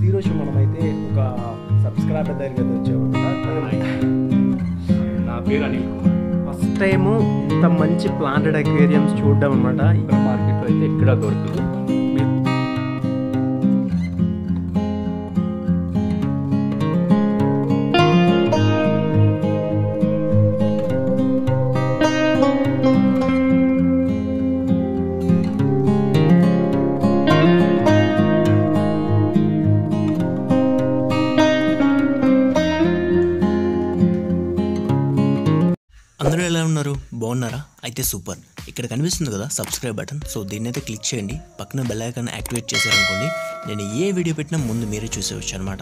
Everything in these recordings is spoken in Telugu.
ఈరోజు మనమైతే ఒక సబ్స్క్రైబర్ దగ్గరికి వచ్చామన్నమాట నా పేరు అనిల్ కుమార్ ఫస్ట్ టైము ఇంత మంచి ప్లాంటెడ్ అక్వేరియంస్ చూడడం అనమాట ఇక్కడ మార్కెట్లో అయితే ఎక్కడ దొరకదు మీరు అందరూ ఎలా ఉన్నారు బాగున్నారా అయితే సూపర్ ఇక్కడ కనిపిస్తుంది కదా సబ్స్క్రైబ్ బటన్ సో దీన్ని అయితే క్లిక్ చేయండి పక్కన బెల్ ఐకాన్ యాక్టివేట్ చేశారనుకోండి నేను ఏ వీడియో పెట్టినా ముందు మీరే చూసేవచ్చు అనమాట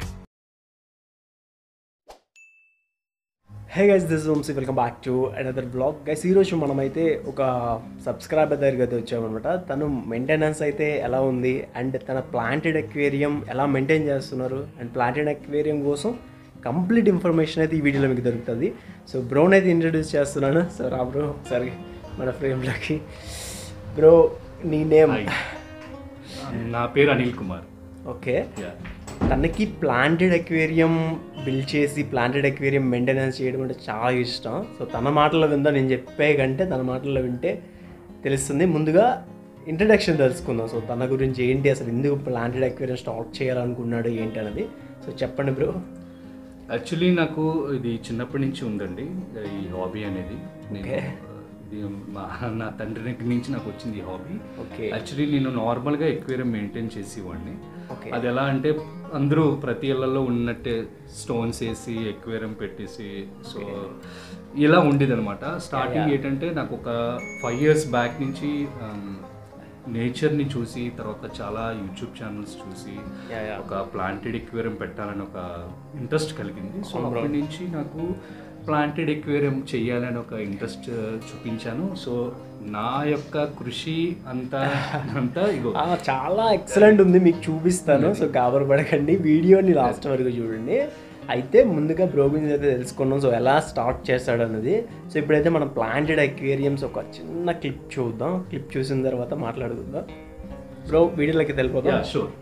hey guys this Vamshi welcome back to another blog guys ఈరోజు మనమైతే ఒక సబ్స్క్రైబర్ దగ్గరికి అయితే వచ్చామన్నమాట తను మెయింటెనెన్స్ అయితే ఎలా ఉంది అండ్ తన ప్లాంటెడ్ అక్వేరియం ఎలా మెయింటైన్ చేస్తున్నారు అండ్ ప్లాంటెడ్ అక్వేరియం కోసం కంప్లీట్ ఇన్ఫర్మేషన్ అయితే ఈ వీడియోలో మీకు దొరుకుతుంది సో బ్రోన్ అయితే ఇంట్రడ్యూస్ చేస్తున్నాను సో రా బ్రో ఒకసారి మన ఫ్రేమ్లోకి బ్రో నీ నేమ్ హాయ్. నా పేరు అనిల్ కుమార్ ఓకే తనకి ప్లాంటెడ్ అక్వేరియం బిల్డ్ చేసి ప్లాంటెడ్ అక్వేరియం మెయింటెనెన్స్ చేయడం అంటే చాలా ఇష్టం సో తన మాటల్లో విందా నేను చెప్పే కంటే తన మాటల్లో వింటే తెలుస్తుంది ముందుగా ఇంట్రడక్షన్ తెలుసుకుందాం సో తన గురించి ఏంటి అసలు ఎందుకు ప్లాంటెడ్ అక్వేరియం స్టార్ట్ చేయాలనుకున్నాడు ఏంటి అనేది సో చెప్పండి బ్రో యాక్చువల్లీ నాకు ఇది చిన్నప్పటి నుంచి ఉందండి ఈ హాబీ అనేది నేను Okay. ఇది మా నా తండ్రి దగ్గర నుంచి నాకు వచ్చింది ఈ హాబీ ఓకే యాక్చువల్లీ నేను నార్మల్గా ఎక్వేరియం మెయింటైన్ చేసేవాడిని ఓకే అది ఎలా అంటే అందరూ ప్రతి ఇళ్లలో ఉన్నట్టే స్టోన్స్ వేసి ఎక్వేరియం పెట్టేసి సో ఇలా ఉండేది అనమాట స్టార్టింగ్ ఏంటంటే నాకు ఒక ఫైవ్ ఇయర్స్ బ్యాక్ నుంచి నేచర్ని చూసి తర్వాత చాలా యూట్యూబ్ ఛానల్స్ చూసి Yeah, yeah. ఒక ప్లాంటెడ్ ఎక్వేరియం పెట్టాలని ఒక ఇంట్రెస్ట్ కలిగింది సో అప్పటి నుంచి నాకు ప్లాంటెడ్ ఎక్వేరియం చేయాలని ఒక ఇంట్రెస్ట్ చూపించాను సో నా యొక్క కృషి అంతా అంతా ఇగో ఆ, చాలా ఎక్సలెంట్ ఉంది మీకు చూపిస్తాను సో గాబరపడకండి వీడియోని లాస్ట్ వరకు చూడండి అయితే ముందుగా బ్రో గురించి అయితే తెలుసుకున్నాం సో ఎలా స్టార్ట్ చేస్తాడు అన్నది సో ఇప్పుడైతే మనం ప్లాంటెడ్ అక్వేరియంస్ ఒక చిన్న క్లిప్ చూద్దాం క్లిప్ చూసిన తర్వాత మాట్లాడుకుందాం బ్రో వీడియోలోకి తెలిపోదాం షూర్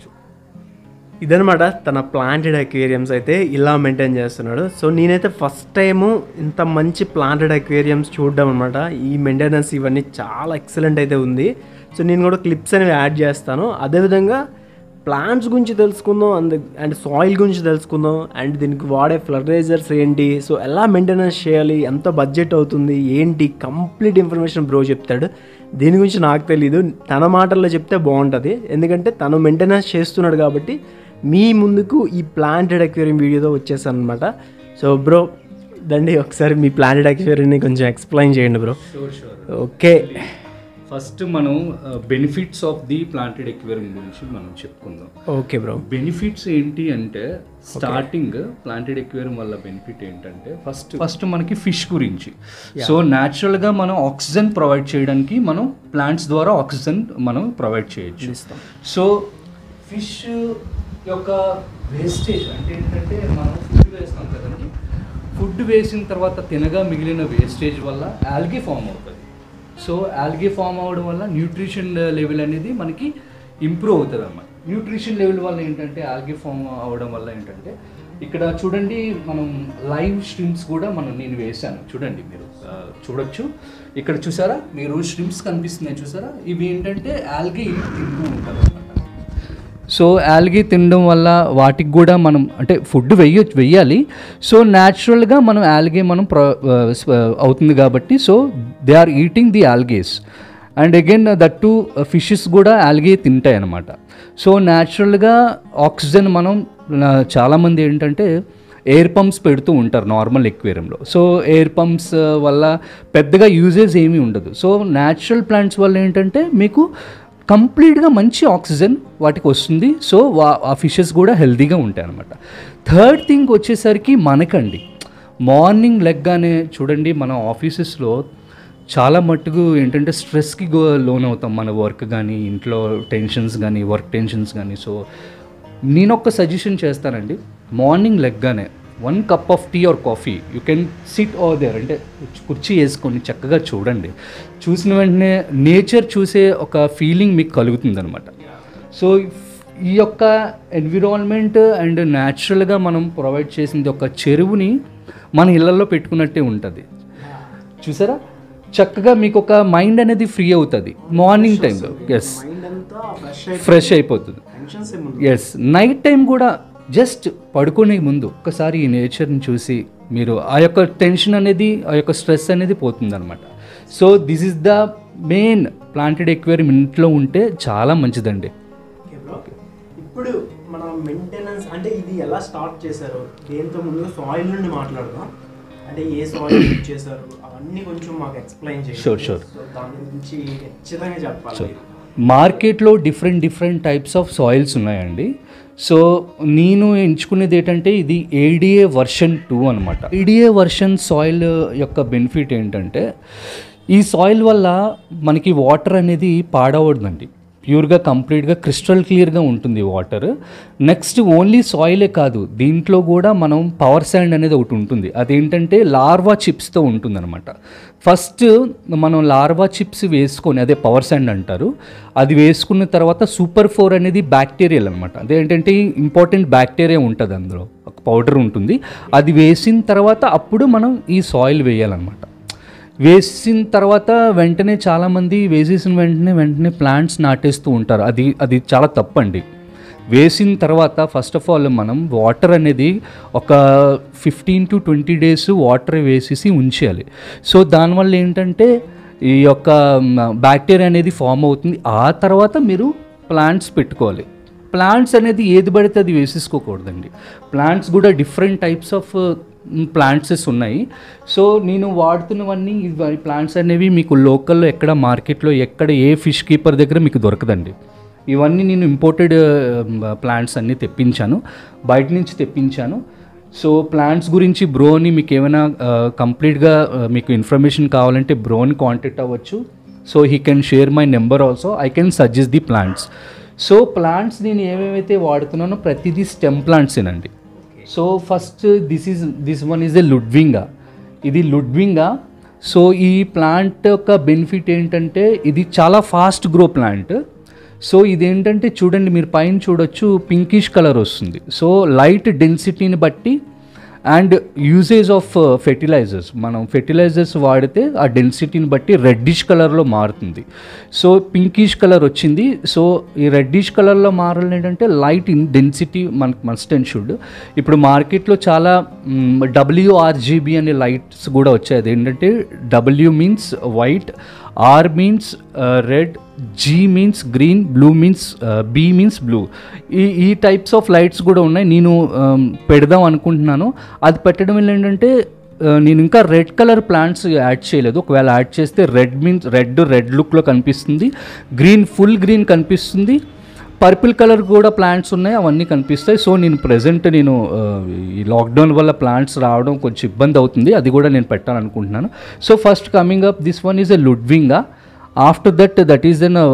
ఇదనమాట తన ప్లాంటెడ్ అక్వేరియంస్ అయితే ఇలా మెయింటైన్ చేస్తున్నాడు సో నేనైతే ఫస్ట్ టైము ఇంత మంచి ప్లాంటెడ్ అక్వేరియంస్ చూడడం అనమాట ఈ మెయింటెనెన్స్ ఇవన్నీ చాలా ఎక్సలెంట్ అయితే ఉంది సో నేను కూడా క్లిప్స్ అనేవి యాడ్ చేస్తాను అదేవిధంగా ప్లాంట్స్ గురించి తెలుసుకుందాం అండ్ అండ్ సాయిల్ గురించి తెలుసుకుందాం అండ్ దీనికి వాడే ఫర్టిలైజర్స్ ఏంటి సో ఎలా మెయింటెనెన్స్ చేయాలి ఎంత బడ్జెట్ అవుతుంది ఏంటి కంప్లీట్ ఇన్ఫర్మేషన్ బ్రో చెప్తాడు దీని గురించి నాకు తెలీదు తన మాటల్లో చెప్తే బాగుంటుంది ఎందుకంటే తను మెయింటెనెన్స్ చేస్తున్నాడు కాబట్టి మీ ముందుకు ఈ ప్లాంటెడ్ అక్వేరియం వీడియోతో వచ్చేసాను అనమాట సో బ్రో దండి ఒకసారి మీ ప్లాంటెడ్ అక్వేరియంని కొంచెం ఎక్స్ప్లెయిన్ చేయండి bro sure sure okay first మనం benefits of the planted aquarium గురించి మనం చెప్పుకుందాం ఓకే బ్రో బెనిఫిట్స్ ఏంటి అంటే స్టార్టింగ్ ప్లాంటెడ్ ఎక్వేరియం వల్ల బెనిఫిట్ ఏంటంటే ఫస్ట్ ఫస్ట్ మనకి ఫిష్ గురించి సో న్యాచురల్గా మనం ఆక్సిజన్ ప్రొవైడ్ చేయడానికి మనం ప్లాంట్స్ ద్వారా ఆక్సిజన్ మనం ప్రొవైడ్ చేయొచ్చు ఇస్తాం సో ఫిష్ యొక్క వేస్టేజ్ అంటే ఏంటంటే మనం ఫుడ్ వేస్తాం కదండి ఫుడ్ వేసిన తర్వాత తినగా మిగిలిన వేస్టేజ్ వల్ల ఆల్గే ఫామ్ అవుతుంది సో ఆల్గే ఫామ్ అవ్వడం వల్ల న్యూట్రిషన్ లెవెల్ అనేది మనకి ఇంప్రూవ్ అవుతుంది అన్నమాట న్యూట్రిషన్ లెవెల్ వల్ల ఏంటంటే ఆల్గే ఫామ్ అవ్వడం వల్ల ఏంటంటే ఇక్కడ చూడండి మనం లైవ్ స్ట్రీమ్స్ కూడా మనం నేను వేశాను చూడండి మీరు ఆ, చూడొచ్చు ఇక్కడ చూసారా మీరు స్ట్రీమ్స్ కనిపిస్తున్నాయి చూసారా ఇవి ఏంటంటే ఆల్గే తింటూ ఉంటారు అన్నమాట సో ఆల్గీ తినడం వల్ల వాటికి కూడా మనం అంటే ఫుడ్ వెయ్య వెయ్యాలి సో న్యాచురల్గా మనం ఆల్గే మనం ప్ర ఆ, స్వ- అవుతుంది కాబట్టి so they are eating the algaes and again that to fishes కూడా ఆల్గే తింటాయి అన్నమాట సో న్యాచురల్గా ఆక్సిజన్ మనం ఆ, చాలామంది ఏంటంటే ఎయిర్ పంప్స్ పెడుతూ ఉంటారు నార్మల్ ఎక్వేరియంలో సో ఎయిర్ పంప్స్ వల్ల పెద్దగా యూజెస్ ఏమీ ఉండదు సో న్యాచురల్ ప్లాంట్స్ వల్ల ఏంటంటే మీకు కంప్లీట్గా మంచి ఆక్సిజన్ వాటికి వస్తుంది సో వా ఆ ఫిషెస్ కూడా హెల్తీగా ఉంటాయి అనమాట థర్డ్ థింగ్ వచ్చేసరికి మనకండి మార్నింగ్ లెగ్గానే చూడండి మన ఆఫీసెస్లో చాలా మట్టుకు ఏంటంటే స్ట్రెస్కి గో లోన్ అవుతాం మన వర్క్ కానీ ఇంట్లో టెన్షన్స్ కానీ వర్క్ టెన్షన్స్ కానీ సో నేను ఒక సజెషన్ చేస్తానండి మార్నింగ్ లెగ్గానే one cup of tea or coffee you can sit over there అంటే కుర్చీ వేసుకొని చక్కగా చూడండి చూసిన వెంటనే నేచర్ చూసే ఒక ఫీలింగ్ మీకు కలుగుతుంది అనమాట సో ఈ యొక్క ఎన్విరాన్మెంట్ అండ్ న్యాచురల్గా మనం ప్రొవైడ్ చేసింది ఒక చెరువుని మన ఇళ్ళల్లో పెట్టుకున్నట్టే ఉంటుంది చూసారా చక్కగా మీకు ఒక మైండ్ అనేది ఫ్రీ అవుతుంది మార్నింగ్ టైంలో ఎస్ మైండ్ అంతా ఫ్రెష్ ఫ్రెష్ అయిపోతుంది టెన్షన్స్ ఏమి ఎస్ నైట్ టైం కూడా జస్ట్ పడుకునే ముందు ఒక్కసారి ఈ నేచర్ని చూసి మీరు ఆ యొక్క టెన్షన్ అనేది ఆ యొక్క స్ట్రెస్ అనేది పోతుంది అనమాట so this is the main planted aquarium ఇంట్లో ఉంటే చాలా మంచిదండి ఓకే బ్రో ఇప్పుడు మన మెయింటెనెన్స్ అంటే ఇది ఎలా స్టార్ట్ చేశారు దేంతో ముందుగా సాయిల్ నుండి మాట్లాడదాం అంటే ఏ సాయిల్ యూజ్ చేశారు అవన్నీ కొంచెం మాకు ఎక్స్ప్లెయిన్ చేయండి Sure, sure. సో దాని గురించి ఖచ్చితంగా చెప్పాలి మార్కెట్లో different different types of soils ఉన్నాయండి సో నేను ఎంచుకునేది ఏంటంటే ఇది ఏడిఏ వర్షన్ టూ అనమాట ఏడిఏ వర్షన్ సాయిల్ యొక్క బెనిఫిట్ ఏంటంటే ఈ సాయిల్ వల్ల మనకి వాటర్ అనేది పాడవద్దండి ప్యూర్గా కంప్లీట్గా క్రిస్టల్ క్లియర్గా ఉంటుంది వాటర్ నెక్స్ట్ ఓన్లీ సాయిలే కాదు దీంట్లో కూడా మనం పవర్ శాండ్ అనేది ఒకటి ఉంటుంది అదేంటంటే లార్వా చిప్స్తో ఉంటుందన్నమాట ఫస్ట్ మనం లార్వా చిప్స్ వేసుకొని అదే పవర్ శాండ్ అంటారు అది వేసుకున్న తర్వాత సూపర్ ఫోర్ అనేది బ్యాక్టీరియల్ అనమాట అదేంటంటే ఇంపార్టెంట్ బ్యాక్టీరియా ఉంటుంది అందులో ఒక పౌడర్ ఉంటుంది అది వేసిన తర్వాత అప్పుడు మనం ఈ సాయిల్ వేయాలన్నమాట వేసిన తర్వాత వెంటనే చాలామంది వేసేసిన వెంటనే వెంటనే ప్లాంట్స్ నాటేస్తూ ఉంటారు అది అది చాలా తప్పండి వేసిన తర్వాత ఫస్ట్ ఆఫ్ ఆల్ మనం వాటర్ అనేది ఒక fifteen to twenty days water వేసేసి ఉంచేయాలి సో దానివల్ల ఏంటంటే ఈ యొక్క బ్యాక్టీరియా అనేది ఫామ్ అవుతుంది ఆ తర్వాత మీరు ప్లాంట్స్ పెట్టుకోవాలి ప్లాంట్స్ అనేది ఏది పడితే అది వేసేసుకోకూడదండి ప్లాంట్స్ కూడా డిఫరెంట్ టైప్స్ ఆఫ్ ప్లాంట్సెస్ ఉన్నాయి సో నేను వాడుతున్నవన్నీ ఇవి ప్లాంట్స్ అనేవి మీకు లోకల్లో ఎక్కడ మార్కెట్లో ఎక్కడ ఏ ఫిష్ కీపర్ దగ్గర మీకు దొరకదండి ఇవన్నీ నేను ఇంపోర్టెడ్ ప్లాంట్స్ అన్నీ తెప్పించాను బయట నుంచి తెప్పించాను సో ప్లాంట్స్ గురించి బ్రోని మీకు ఏమైనా కంప్లీట్గా మీకు ఇన్ఫర్మేషన్ కావాలంటే బ్రోని కాంటాక్ట్ అవ్వచ్చు so he can share my number also I can suggest the plants so plants నేను ఏమేమైతే వాడుతున్నానో ప్రతిదీ స్టెమ్ ప్లాంట్సేనండి so first this is this one is a ludwigia ఇది లుడ్వింగా సో ఈ ప్లాంట్ యొక్క బెనిఫిట్ ఏంటంటే ఇది చాలా ఫాస్ట్ గ్రో ప్లాంట్ సో ఇదేంటంటే చూడండి మీరు పైన చూడొచ్చు పింకిష్ కలర్ వస్తుంది సో లైట్ డెన్సిటీని బట్టి అండ్ యూసేజ్ ఆఫ్ ఫెర్టిలైజర్స్ మనం ఫెర్టిలైజర్స్ వాడితే ఆ డెన్సిటీని బట్టి రెడ్డిష్ కలర్లో మారుతుంది సో పింకిష్ కలర్ వచ్చింది సో ఈ రెడ్డిష్ కలర్లో మారాలి ఏంటంటే లైట్ ఇన్ డెన్సిటీ మనకు మస్ట్ అండ్ షుడ్ ఇప్పుడు మార్కెట్లో చాలా డబ్ల్యూఆర్జీబీ అనే లైట్స్ కూడా వచ్చాయి అదేంటంటే W means white R means red G means green blue means B means blue ఈ ఈ టైప్స్ ఆఫ్ లైట్స్ కూడా ఉన్నాయి నేను um, పెడదాం అనుకుంటున్నాను అది పెట్టడం వల్ల ఏంటంటే uh, నేను ఇంకా రెడ్ కలర్ ప్లాంట్స్ యాడ్ చేయలేదు ఒకవేళ యాడ్ చేస్తే రెడ్ మీన్స్ రెడ్ రెడ్ లుక్లో కనిపిస్తుంది గ్రీన్ ఫుల్ గ్రీన్ కనిపిస్తుంది పర్పుల్ కలర్ కూడా ప్లాంట్స్ ఉన్నాయి అవన్నీ కనిపిస్తాయి సో నేను ప్రజెంట్ నేను ఆ, ఈ లాక్డౌన్ వల్ల ప్లాంట్స్ రావడం కొంచెం ఇబ్బంది అవుతుంది అది కూడా నేను పెట్టాలనుకుంటున్నాను so first coming up this one is a ludwigia after that that is an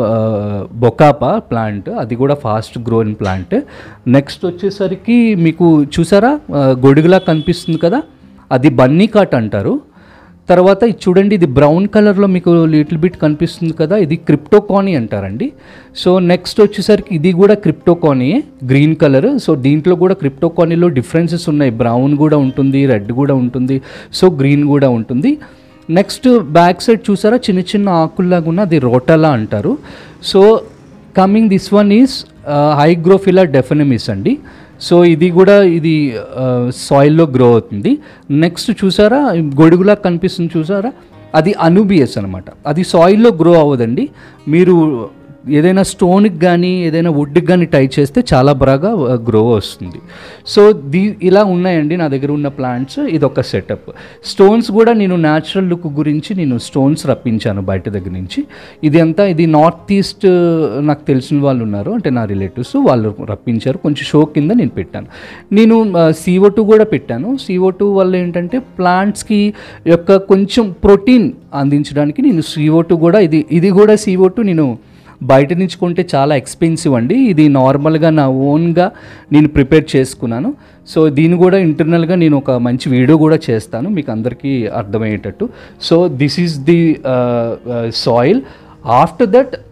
bacopa plant అది కూడా ఫాస్ట్ గ్రోయింగ్ ప్లాంట్ నెక్స్ట్ వచ్చేసరికి మీకు చూసారా ఆ, గొడుగులా కనిపిస్తుంది కదా అది బన్నీ కాట్ అంటారు తర్వాత ఇది చూడండి ఇది బ్రౌన్ కలర్లో మీకు లిటిల్ బిట్ కనిపిస్తుంది కదా ఇది క్రిప్టోకానీ అంటారండి సో నెక్స్ట్ వచ్చేసరికి ఇది కూడా క్రిప్టోకానీ గ్రీన్ కలర్ సో దీంట్లో కూడా క్రిప్టోకానీలో డిఫరెన్సెస్ ఉన్నాయి బ్రౌన్ కూడా ఉంటుంది రెడ్ కూడా ఉంటుంది సో గ్రీన్ కూడా ఉంటుంది నెక్స్ట్ బ్యాక్ సైడ్ చూసారా చిన్న చిన్న ఆకుల్లాగా ఉన్న అది రోటలా అంటారు so coming this one is hygrophila difformis అండి సో ఇది కూడా ఇది సాయిల్లో గ్రో అవుతుంది నెక్స్ట్ చూసారా గొడుగులా కనిపిస్తుంది చూసారా అది అనుబియస్ అనమాట అది సాయిల్లో గ్రో అవ్వదండి మీరు ఏదైనా స్టోన్కి కానీ ఏదైనా వుడ్కి కానీ టై చేస్తే చాలా బాగా గ్రో వస్తుంది సో దీ ఇలా ఉన్నాయండి నా దగ్గర ఉన్న ప్లాంట్స్ ఇది ఒక సెటప్ స్టోన్స్ కూడా నేను న్యాచురల్ లుక్ గురించి నేను స్టోన్స్ రప్పించాను బయట దగ్గర నుంచి ఇది అంతా ఇది నార్త్ ఈస్ట్ నాకు తెలిసిన వాళ్ళు ఉన్నారు అంటే నా రిలేటివ్స్ వాళ్ళు రప్పించారు కొంచెం షో కింద నేను పెట్టాను నేను సీఓ టూ కూడా పెట్టాను సీఓ టూ వల్ల ఏంటంటే ప్లాంట్స్కి యొక్క కొంచెం ప్రోటీన్ అందించడానికి నేను సీఓ టూ కూడా ఇది ఇది కూడా సీఓ టూ నేను బయట నుంచి కొంటే చాలా ఎక్స్పెన్సివ్ అండి ఇది నార్మల్గా నా ఓన్గా నేను ప్రిపేర్ చేసుకున్నాను సో దీన్ని కూడా ఇంటర్నల్గా నేను ఒక మంచి వీడియో కూడా చేస్తాను మీకు అందరికీ అర్థమయ్యేటట్టు so this is the soil after that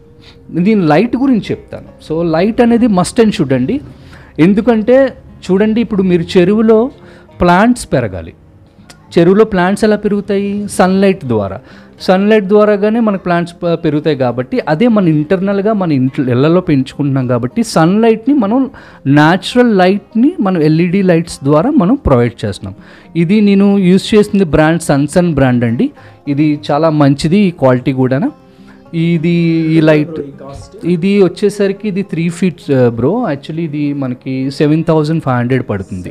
దీని లైట్ గురించి చెప్తాను సో లైట్ అనేది మస్ట్ అండ్ షుడ్ అండి ఎందుకంటే చూడండి ఇప్పుడు మీరు చెరువులో ప్లాంట్స్ పెరగాలి చెరువులో ప్లాంట్స్ ఎలా పెరుగుతాయి సన్లైట్ ద్వారా సన్లైట్ ద్వారాగానే మనకు ప్లాంట్స్ ప- పెరుగుతాయి కాబట్టి అదే మన ఇంటర్నల్గా మన ఇంట్లో ఇళ్లలో పెంచుకుంటున్నాం కాబట్టి సన్లైట్ని మనం న్యాచురల్ లైట్ని మనం ఎల్ఈడి లైట్స్ ద్వారా మనం ప్రొవైడ్ చేస్తున్నాం ఇది నేను యూజ్ చేసింది బ్రాండ్ సన్సన్ బ్రాండ్ అండి ఇది చాలా మంచిది ఈ క్వాలిటీ కూడా ఇది ఈ లైట్ ఇది వచ్చేసరికి ఇది త్రీ ఫీట్ బ్రో యాక్చువల్లీ ఇది మనకి సెవెన్ థౌజండ్ ఫైవ్ హండ్రెడ్ పడుతుంది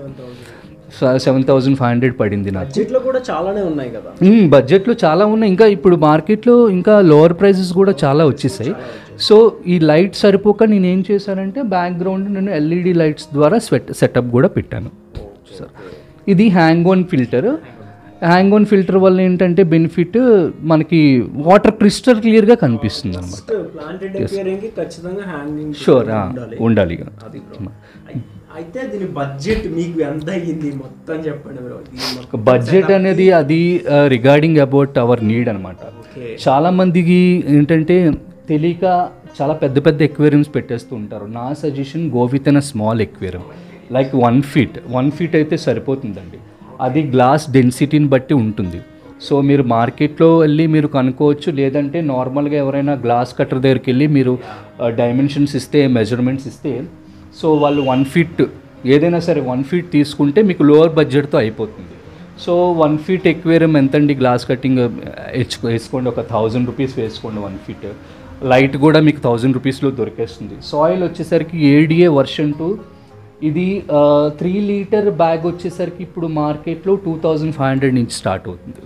సెవెన్ థౌజండ్ ఫైవ్ హండ్రెడ్ పడింది నాకు బడ్జెట్లో కూడా చాలానే ఉన్నాయి కదా మ్మ్, బడ్జెట్లో చాలా ఉన్నాయి ఇంకా ఇప్పుడు మార్కెట్లో ఇంకా లోవర్ ప్రైజెస్ కూడా చాలా వచ్చేసాయి సో ఈ లైట్ సరిపోక నేను ఏం చేశానంటే బ్యాక్గ్రౌండ్ నేను ఎల్ఈడి లైట్స్ ద్వారా స్వెట్ సెటప్ కూడా పెట్టాను సార్ ఇది hang on filter hang on filter వల్ల ఏంటంటే బెనిఫిట్ మనకి వాటర్ క్రిస్టల్ క్లియర్గా కనిపిస్తుంది అనమాట ప్లాంటెడ్ ఎక్వేరియంకి ఖచ్చితంగా హ్యాంగింగ్ షూర్ ఉండాలి అది bro. అయి- అయితే దీని బడ్జెట్ మీకు ఎంత అయ్యింది మొత్తం చెప్పండి బ్రో దీని మొత్తం బడ్జెట్ అనేది అది రిగార్డింగ్ అబౌట్ అవర్ నీడ్ అనమాట ఓకే చాలా మందికి ఏంటంటే తెలియక చాలా పెద్ద పెద్ద ఎక్వేరియంస్ పెట్టేస్తూ ఉంటారు నా suggestion go with an small aquarium like one feet one feet అయితే సరిపోతుందండి అది గ్లాస్ డెన్సిటీని బట్టి ఉంటుంది సో మీరు మార్కెట్లో వెళ్ళి మీరు కనుక్కోవచ్చు లేదంటే నార్మల్గా ఎవరైనా గ్లాస్ కట్టర్ దగ్గరికి వెళ్ళి మీరు డైమెన్షన్స్ ఇస్తే మెజర్మెంట్స్ ఇస్తే సో వాళ్ళు వన్ ఫీట్ ఏదైనా సరే వన్ ఫీట్ తీసుకుంటే మీకు లోవర్ బడ్జెట్తో అయిపోతుంది సో వన్ ఫీట్ ఎక్వేరియం ఎంతండి గ్లాస్ కటింగ్ వేసుకో వేసుకోండి ఒక థౌజండ్ రూపీస్ వేసుకోండి వన్ ఫీట్ లైట్ కూడా మీకు థౌజండ్ రూపీస్లో దొరికేస్తుంది సాయిల్ వచ్చేసరికి ఏడిఏ వర్షన్ టూ ఇది త్రీ లీటర్ బ్యాగ్ వచ్చేసరికి ఇప్పుడు మార్కెట్లో టూ థౌజండ్ ఫైవ్ హండ్రెడ్ నుంచి స్టార్ట్ అవుతుంది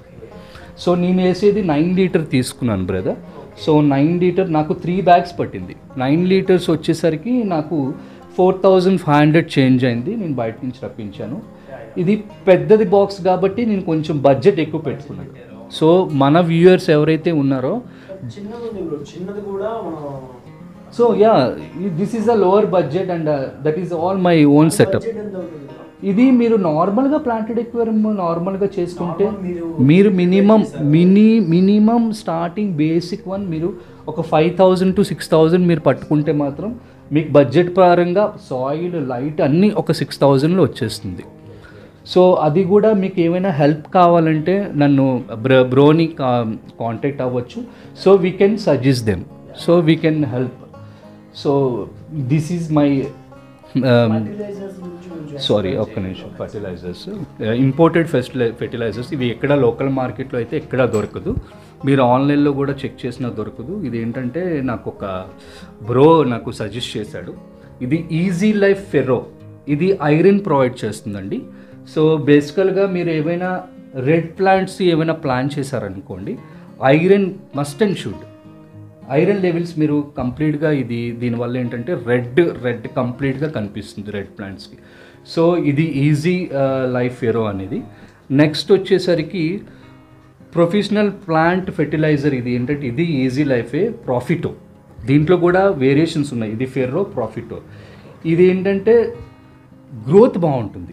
సో నేను వేసేది నైన్ లీటర్ తీసుకున్నాను బ్రదర్ సో నైన్ లీటర్ నాకు త్రీ బ్యాగ్స్ పట్టింది నైన్ లీటర్స్ వచ్చేసరికి నాకు four thousand five hundred change అయింది నేను బయట నుంచి రప్పించాను ఇది పెద్దది బాక్స్ కాబట్టి నేను కొంచెం బడ్జెట్ ఎక్కువ పెట్టుకున్నాను సో మన వ్యూయర్స్ ఎవరైతే ఉన్నారో చిన్నది ఉంది బ్రో చిన్నది కూడా మనం so yeah this is a lower budget and that is all my own setup budget ఎంత అవుతుంది bro? ఇది మీరు నార్మల్గా ప్లాంటెడ్ ఎక్వేరియం నార్మల్గా చేసుకుంటే మీరు మీరు minimum mini minimum starting basic one మీరు ఒక five thousand to six thousand మీరు పట్టుకుంటే మాత్రం మీకు బడ్జెట్ పరంగా సాయిల్ లైట్ అన్నీ ఒక సిక్స్ థౌజండ్లో వచ్చేస్తుంది సో అది కూడా మీకు ఏమైనా హెల్ప్ కావాలంటే నన్ను బ్ర బ్రోని కాంటాక్ట్ అవ్వచ్చు so we can suggest them so we can help so this is my fertilizers గురించి కొంచెం సారీ ఒక్క నిమిషం ఫర్టిలైజర్స్ ఇంపోర్టెడ్ ఫెస్టిలై ఫెర్టిలైజర్స్ ఇవి ఎక్కడ లోకల్ మార్కెట్లో అయితే ఎక్కడా దొరకదు మీరు ఆన్లైన్లో కూడా చెక్ చేసినా దొరకదు ఇది ఏంటంటే నాకు ఒక బ్రో నాకు సజెస్ట్ చేశాడు ఇది ఈజీ లైఫ్ ఫెర్రో ఇది ఐరన్ ప్రొవైడ్ చేస్తుందండి సో బేసికల్గా మీరు ఏమైనా రెడ్ ప్లాంట్స్ ఏమైనా ప్లాన్ చేశారనుకోండి iron must and should iron levels మీరు కంప్లీట్గా ఇది దీనివల్ల ఏంటంటే రెడ్ రెడ్ కంప్లీట్గా కనిపిస్తుంది రెడ్ ప్లాంట్స్కి సో ఇది ఈజీ లైఫ్ ఎరో అనేది నెక్స్ట్ వచ్చేసరికి ప్రొఫెషనల్ ప్లాంట్ ఫెర్టిలైజర్ ఇది ఏంటంటే ఇది ఈజీ లైఫే ప్రాఫిటో దీంట్లో కూడా వేరియేషన్స్ ఉన్నాయి ఇది ఫెర్రో ప్రాఫిటో ఇది ఏంటంటే గ్రోత్ బాగుంటుంది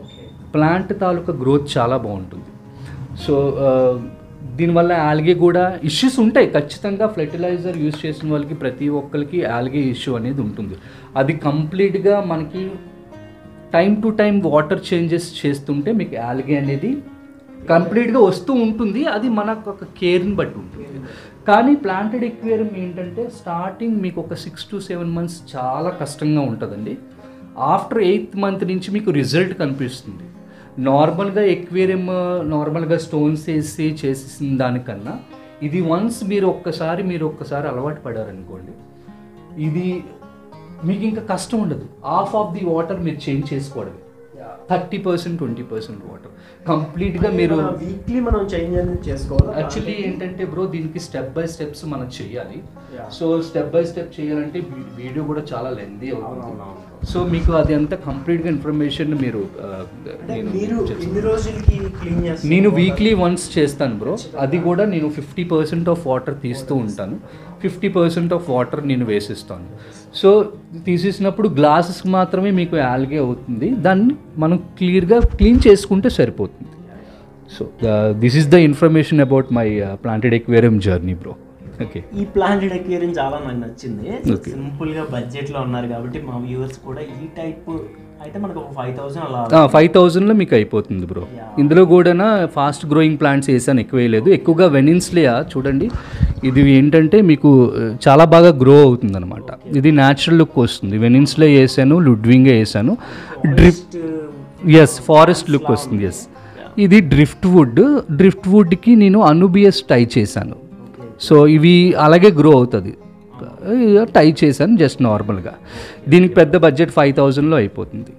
ప్లాంట్ తాలూకా గ్రోత్ చాలా బాగుంటుంది సో ఆ, దీనివల్ల ఆల్గే కూడా ఇష్యూస్ ఉంటాయి ఖచ్చితంగా ఫెర్టిలైజర్ యూస్ చేసిన వాళ్ళకి ప్రతి ఒక్కరికి ఆల్గే ఇష్యూ అనేది ఉంటుంది అది కంప్లీట్గా మనకి time to time water changes చేస్తుంటే మీకు ఆల్గే అనేది కంప్లీట్గా వస్తూ ఉంటుంది అది మనకు ఒక కేర్ని బట్టి ఉంటుంది కానీ ప్లాంటెడ్ ఎక్వేరియం ఏంటంటే స్టార్టింగ్ మీకు ఒక సిక్స్ టు సెవెన్ మంత్స్ చాలా కష్టంగా ఉంటుందండి ఆఫ్టర్ ఎయిత్ మంత్ నుంచి మీకు రిజల్ట్ కనిపిస్తుంది నార్మల్గా ఎక్వేరియం నార్మల్గా స్టోన్స్ వేసి చేసేసిన దానికన్నా ఇది వన్స్ మీరు ఒక్కసారి మీరు ఒక్కసారి అలవాటు పడారనుకోండి ఇది మీకు ఇంకా కష్టం ఉండదు హాఫ్ ఆఫ్ ది వాటర్ మీరు చేంజ్ చేసుకోవడమే thirty percent twenty percent water కంప్లీట్గా మీరు వీక్లీ మనం చేంజ్ అనేది చేసుకోవాలి యాక్చువల్లీ ఏంటంటే బ్రో దీనికి స్టెప్ బై స్టెప్స్ మనం చేయాలి Yeah. So step by step చేయాలంటే వీ- వీడియో కూడా చాలా లెందీ అవుతుంది అవునవును. సో మీకు అది అంతా కంప్లీట్గా ఇన్ఫర్మేషన్ మీరు ఆ, అంటే నేను మీరు చేస్తాను. ఎన్ని రోజులకి క్లీన్ చేస్తారు నేను వీక్లీ వన్స్ చేస్తాను బ్రో అది కూడా నేను ఫిఫ్టీ పర్సెంట్ ఆఫ్ వాటర్ తీస్తూ ఉంటాను ఫిఫ్టీ పర్సెంట్ ఆఫ్ వాటర్ నేను వేసిస్తాను సో తీసేసినప్పుడు గ్లాసెస్ మాత్రమే మీకు ఆల్గే అవుతుంది దాన్ని మనం క్లియర్గా క్లీన్ చేసుకుంటే సరిపోతుంది so this is the information about my planted aquarium journey bro okay ఈ ప్లాంటెడ్ అక్వేరియం చాలా నాకు నచ్చింది Okay. సింపుల్ గా బడ్జెట్ లో ఉన్నారు కాబట్టి మా వ్యూవర్స్ కూడా ఈ టైప్ అయితే మనకు ఒక ఫైవ్ థౌసండ్ అలా ఫైవ్ థౌజండ్లో మీకు అయిపోతుంది బ్రో ఇందులో కూడా ఫాస్ట్ గ్రోయింగ్ ప్లాంట్స్ వేసాను ఎక్కువ వేయలేదు ఎక్కువగా వెనిన్స్లియా చూడండి ఇది ఏంటంటే మీకు ఆ, చాలా బాగా గ్రో అవుతుంది అనమాట ఇది న్యాచురల్ లుక్ వస్తుంది వెనిన్స్లే వేసాను లుడ్వింగే వేసాను డ్రిఫ్ట్ ఎస్ ఫారెస్ట్ లుక్ వస్తుంది ఎస్ ఇది డ్రిఫ్ట్ వుడ్ డ్రిఫ్ట్ వుడ్కి నేను అనుబియస్ టై చేశాను సో ఇవి అలాగే గ్రో అవుతుంది టై చేశాను జస్ట్ నార్మల్గా దీనికి పెద్ద బడ్జెట్ ఫైవ్ థౌజండ్లో అయిపోతుంది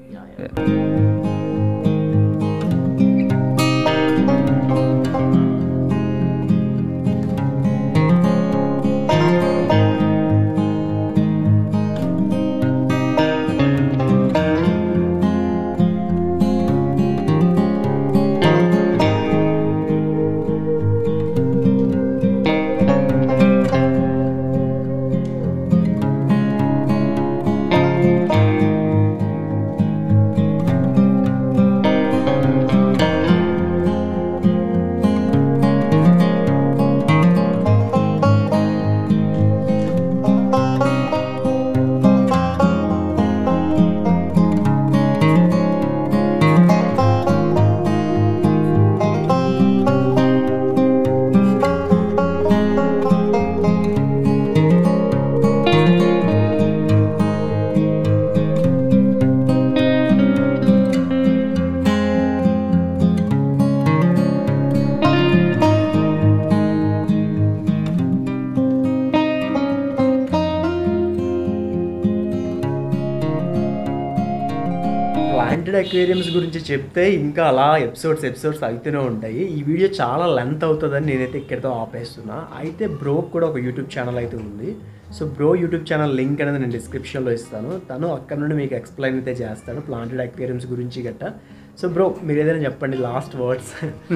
ప్లాంటెడ్ అక్వేరియంస్ గురించి చెప్తే ఇంకా అలా ఎపిసోడ్స్ ఎపిసోడ్స్ అవుతూనే ఉంటాయి ఈ వీడియో చాలా లెంత్ అవుతుందని నేనైతే ఇక్కడితో ఆపేస్తున్నా అయితే బ్రో కూడా ఒక యూట్యూబ్ ఛానల్ అయితే ఉంది so bro YouTube channel link అనేది నేను డిస్క్రిప్షన్లో ఇస్తాను తను అక్కడ నుండి మీకు ఎక్స్ప్లెయిన్ అయితే చేస్తాను ప్లాంటెడ్ అక్వేరియంస్ గురించి గట్ట సో బ్రో మీరు ఏదైనా చెప్పండి last words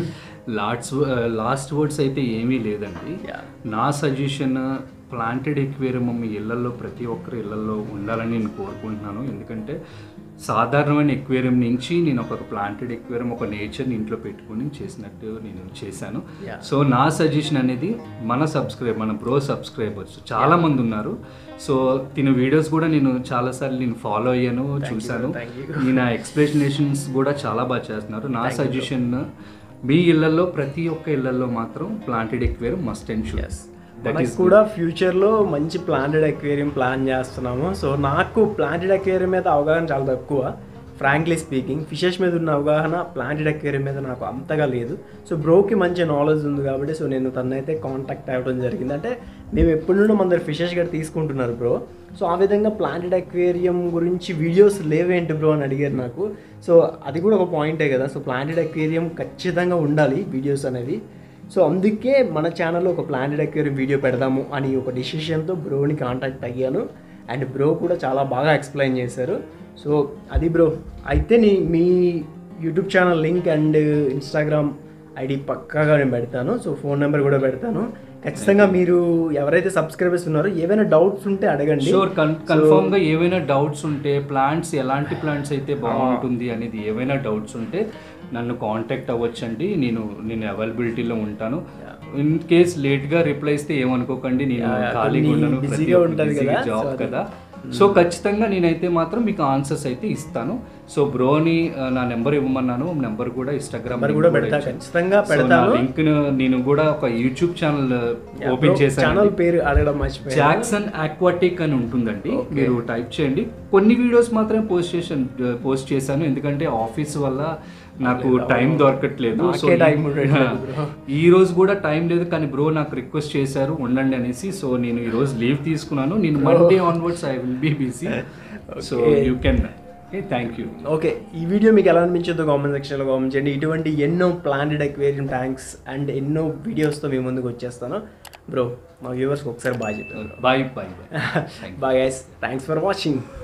last last words అయితే ఏమీ లేదండి Yeah. నా సజెషన్ ప్లాంటెడ్ ఎక్వేరియం మీ ఇళ్లలో ప్రతి ఒక్కరి ఇళ్లలో ఉండాలని నేను కోరుకుంటున్నాను ఎందుకంటే సాధారణమైన ఎక్వేరియం నుంచి నేను ఒక ప్లాంటెడ్ ఎక్వేరియం ఒక నేచర్ని ఇంట్లో పెట్టుకుని చేసినట్టు నేను చేశాను Yeah. సో నా సజెషన్ అనేది మన సబ్స్క్రైబ్ మన బ్రో సబ్స్క్రైబర్స్ చాలా మంది ఉన్నారు సో తిన వీడియోస్ కూడా నేను చాలాసార్లు నేను ఫాలో అయ్యాను చూశాను thank you. ఈయన ఎక్స్ప్లెనేషన్స్ కూడా చాలా బాగా చేస్తున్నారు నా సజెషన్ మీ ఇళ్లలో ప్రతి ఒక్క ఇళ్లలో మాత్రం planted aquarium must and should that మనకు ఈస్ కూడా ఫ్యూచర్లో మంచి ప్లాంటెడ్ అక్వేరియం ప్లాన్ చేస్తున్నాము సో నాకు ప్లాంటెడ్ అక్వేరియం మీద అవగాహన చాలా తక్కువ ఫ్రాంక్లీ స్పీకింగ్ ఫిషెస్ మీద ఉన్న అవగాహన ప్లాంటెడ్ అక్వేరియం మీద నాకు అంతగా లేదు సో బ్రోకి మంచి నాలెడ్జ్ ఉంది కాబట్టి సో నేను తనైతే కాంటాక్ట్ అవ్వడం జరిగింది అంటే మేము ఎప్పటి నుండో మన దగ్గర ఫిషెస్ గట్రా తీసుకుంటున్నారు బ్రో సో ఆ విధంగా ప్లాంటెడ్ అక్వేరియం గురించి వీడియోస్ లేవేంటి బ్రో అని అడిగారు నాకు సో అది కూడా ఒక పాయింటే కదా సో ప్లాంటెడ్ అక్వేరియం ఖచ్చితంగా ఉండాలి వీడియోస్ అనేవి సో అందుకే మన ఛానల్లో ఒక ప్లాంటెడ్ అక్వేరియం వీడియో పెడదాము అని ఒక డిసిషన్తో బ్రోని కాంటాక్ట్ అయ్యాను అండ్ బ్రో కూడా చాలా బాగా ఎక్స్ప్లెయిన్ చేశారు సో అది బ్రో అయితే నీ మీ YouTube channel link and Instagram ID పక్కాగా నేను పెడతాను సో ఫోన్ నెంబర్ కూడా పెడతాను ఖచ్చితంగా మీరు ఎవరైతే సబ్స్క్రైబర్స్ ఉన్నారో ఏవైనా డౌట్స్ ఉంటే అడగండి షూర్ కన్ఫర్మ్ గా ఏవైనా డౌట్స్ ఉంటే ప్లాంట్స్ ఎలాంటి ప్లాంట్స్ అయితే బాగుంటుంది అనేది ఏవైనా డౌట్స్ ఉంటే నన్ను కాంటాక్ట్ అవ్వచ్చండి నేను నేను అవైలబిలిటీలో ఉంటాను ఇన్ కేస్ లేట్ గా రిప్లై ఇస్తే ఏమనుకోకండి నేను Yeah, ఖాళీగా కొన్ని ఉన్నాను busy ప్రతి గా ఒక్క ఉంటది busy కదా, జాబ్ so అది- కదా సో ఖచ్చితంగా నేనైతే మాత్రం మీకు ఆన్సర్స్ అయితే ఇస్తాను సో బ్రోని ఆ, నా నెంబర్ ఇవ్వమన్నాను నెంబర్ కూడా ఇన్స్టాగ్రామ్ నెంబర్ కూడా పెడతా ఖచ్చితంగా పెడతాను లింక్ నేను కూడా ఒక యూట్యూబ్ ఛానల్ ఓపెన్ చేశాను ఛానల్ పేరు అడగడం మర్చిపోయాను జాక్సన్ ఆక్వాటిక్ అని ఉంటుందండి మీరు టైప్ చేయండి కొన్ని వీడియోస్ మాత్రమే పోస్ట్ చేశాను పోస్ట్ చేశాను ఎందుకంటే ఆఫీస్ వల్ల నాకు టైం దొరకట్లేదు సో నాకే time ఉండట్లేదు bro. ఈ రోజు కూడా టైం లేదు కానీ బ్రో నాకు రిక్వెస్ట్ చేశారు ఉండండి అనేసి సో నేను ఈ రోజు లీవ్ తీసుకున్నాను నేను Monday onwards I will be busy so you can thank you okay ఈ వీడియో మీకు ఎలా అనిపించిందో కామెంట్ సెక్షన్లో కామెంట్ చేయండి ఇటువంటి ఎన్నో ప్లాంటెడ్ అక్వేరియం ట్యాంక్స్ అండ్ ఎన్నో వీడియోస్తో మీ ముందుకు వచ్చేస్తాను బ్రో మా వ్యూవర్స్కి ఒకసారి బాగా చెప్పాను bye bye bye bye guys thanks for watching